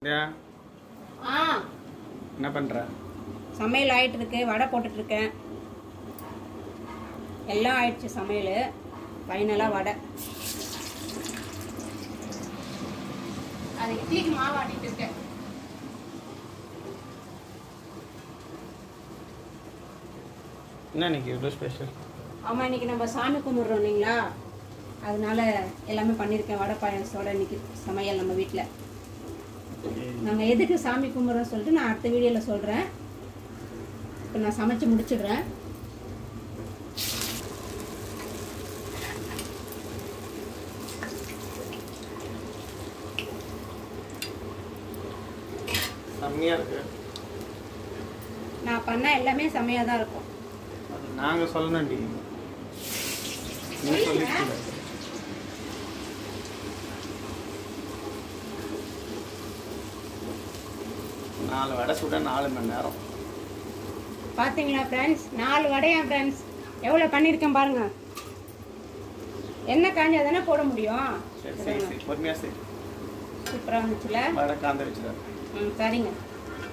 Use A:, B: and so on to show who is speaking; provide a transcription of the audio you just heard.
A: ஏ,
B: ஆ
A: என்ன பண்ற
B: சமையல் ஆயிட்டு இருக்கு வடை போட்டுட்டு இருக்கேன் எல்லாம் ஆயிடுச்சு சமையல் ஃபைனலாக வடை அது இட்லிக்கு மாவு ஆட்டிட்டு இருக்கேன்
A: என்ன இன்னைக்கு இவ்வளோ ஸ்பெஷல்
B: ஆமாம் இன்னைக்கு நம்ம சாமி கும்பிட்றோம் இல்லைங்களா அதனால எல்லாமே பண்ணியிருக்கேன் வடை பாயாசத்தோட இன்னைக்கு சமையல் நம்ம வீட்டில் நம்ம எதுக்கு சாமி கும்பிட்றோம் சொல்லிட்டு நான் அடுத்த வீடியோவில் சொல்கிறேன் இப்போ நான் சமைச்சு முடிச்சிடுறேன்
A: செம்மையா இருக்கு
B: நான் பண்ண எல்லாமே செம்மையாக தான் இருக்கும்
A: அது நாங்க சொல்லணும்டி நீ சொல்லிருக்கீங்க நாலு வடை சுட நாலு மணி நேரம்
B: பார்த்தீங்களா ஃப்ரெண்ட்ஸ் நாலு வடையா ஃப்ரெண்ட்ஸ் எவ்வளோ பண்ணியிருக்கேன் பாருங்க எண்ணெய் காஞ்சா தானே போட முடியும்
A: சரி சரி சரி பொறுமையா சரி
B: சூப்பராக இருந்துச்சுல
A: வடை காந்த வச்சுதான்
B: ம் சரிங்க